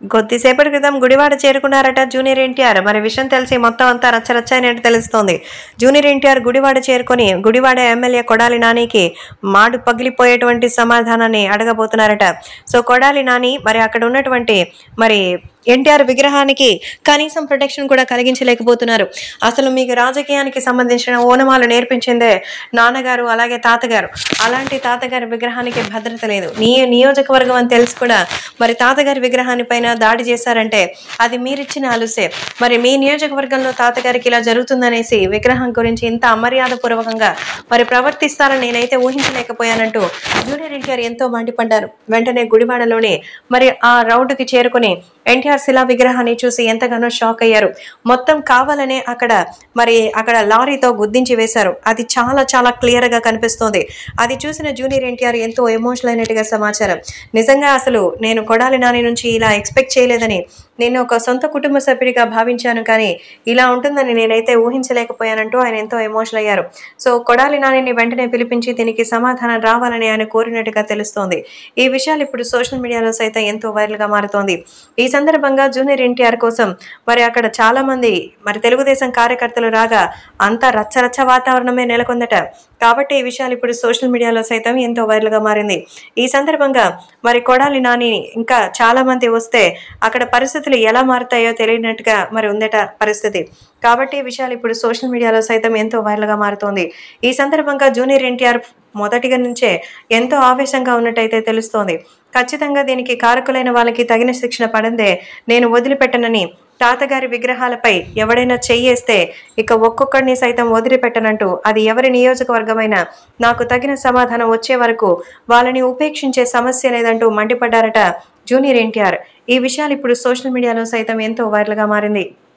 కొద్దిసేపటి క్రితం గుడివాడ చేరుకున్నారట జూనియర్ ఎన్టీఆర్ మరి విషయం తెలిసి మొత్తం అంతా రచ్చరచ్చైనట్టు తెలుస్తోంది జూనియర్ ఎన్టీఆర్ గుడివాడ చేరుకొని గుడివాడ ఎమ్మెల్యే కొడాలి నానికి మాడు పగిలిపోయేటువంటి సమాధానాన్ని అడగబోతున్నారట సో కొడాలి నాని మరి అక్కడ ఉన్నటువంటి మరి ఎన్టీఆర్ విగ్రహానికి కనీసం ప్రొటెక్షన్ కూడా కలిగించలేకపోతున్నారు అసలు మీకు రాజకీయానికి సంబంధించిన ఓనమాలు నేర్పించిందే నాన్నగారు అలాగే తాతగారు అలాంటి తాతగారి విగ్రహానికి భద్రత లేదు నీ నియోజకవర్గం అని తెలిసి కూడా మరి తాతగారి విగ్రహాన్ని పైన దాడి చేశారంటే అది మీరిచ్చిన అలుసే మరి మీ నియోజకవర్గంలో తాతగారికి ఇలా జరుగుతుందనేసి విగ్రహం గురించి ఇంత అమర్యాద పూర్వకంగా మరి ప్రవర్తిస్తారని నేనైతే ఊహించలేకపోయానంటూ జూనియర్ ఎన్టీఆర్ ఎంతో మండిపడ్డారు వెంటనే గుడివాడలోనే మరి ఆ రౌండ్కి చేరుకుని ఎన్టీఆర్ శిలా విగ్రహాన్ని చూసి ఎంతగానో షాక్ అయ్యారు మొత్తం కావాలనే అక్కడ మరి అక్కడ లారీతో గుద్దించి వేశారు అది చాలా చాలా క్లియర్ గా కనిపిస్తోంది అది చూసిన జూనియర్ ఎన్టీఆర్ ఎంతో ఎమోషనల్ అయినట్టుగా సమాచారం నిజంగా అసలు నేను కొడాలి నాని నుంచి ఇలా ఎక్స్పెక్ట్ చేయలేదని నేను ఒక సొంత కుటుంబ సభ్యుడిగా భావించాను కానీ ఇలా ఉంటుందని నేనైతే ఊహించలేకపోయానంటూ ఆయన ఎంతో ఎమోషనల్ అయ్యారు సో కొడాలి నానిని వెంటనే పిలిపించి దీనికి సమాధానం రావాలని ఆయన కోరినట్టుగా తెలుస్తోంది ఈ విషయాలు ఇప్పుడు సోషల్ మీడియాలో సైతం ఎంతో వైరల్ గా మారుతోంది ఈ సందర్భంగా జూనియర్ ఎన్టీఆర్ కోసం మరి అక్కడ చాలా మంది మరి తెలుగుదేశం కార్యకర్తలు రాగా అంతా రచ్చరచ్చ వాతావరణమే నెలకొందట కాబట్టి ఈ విషయాలు ఇప్పుడు సోషల్ మీడియాలో సైతం ఎంతో వైరల్ గా మారింది ఈ సందర్భంగా మరి కొడాలి నాని ఇంకా చాలా మంది వస్తే అక్కడ పరిస్థితులు ఎలా మారుతాయో తెలియనట్టుగా మరి ఉందట పరిస్థితి కాబట్టి ఈ విషయాలు ఇప్పుడు సోషల్ మీడియాలో సైతం ఎంతో వైరల్ గా మారుతోంది ఈ సందర్భంగా జూనియర్ ఎన్టీఆర్ మొదటిగా నుంచే ఎంతో ఆవేశంగా ఉన్నట్టయితే తెలుస్తోంది ఖచ్చితంగా దీనికి కారకులైన వాళ్ళకి తగిన శిక్షణ పడందే నేను వదిలిపెట్టనని తాతగారి విగ్రహాలపై ఎవడైనా చెయ్యేస్తే ఇక ఒక్కొక్కడిని సైతం వదిలిపెట్టనంటూ అది ఎవరి నియోజకవర్గమైనా నాకు తగిన సమాధానం వచ్చే వరకు వాళ్ళని ఉపేక్షించే సమస్య లేదంటూ మండిపడ్డారట జూనియర్ ఎన్టీఆర్ ఈ విషయాలు ఇప్పుడు సోషల్ మీడియాలో సైతం ఎంతో వైరల్గా మారింది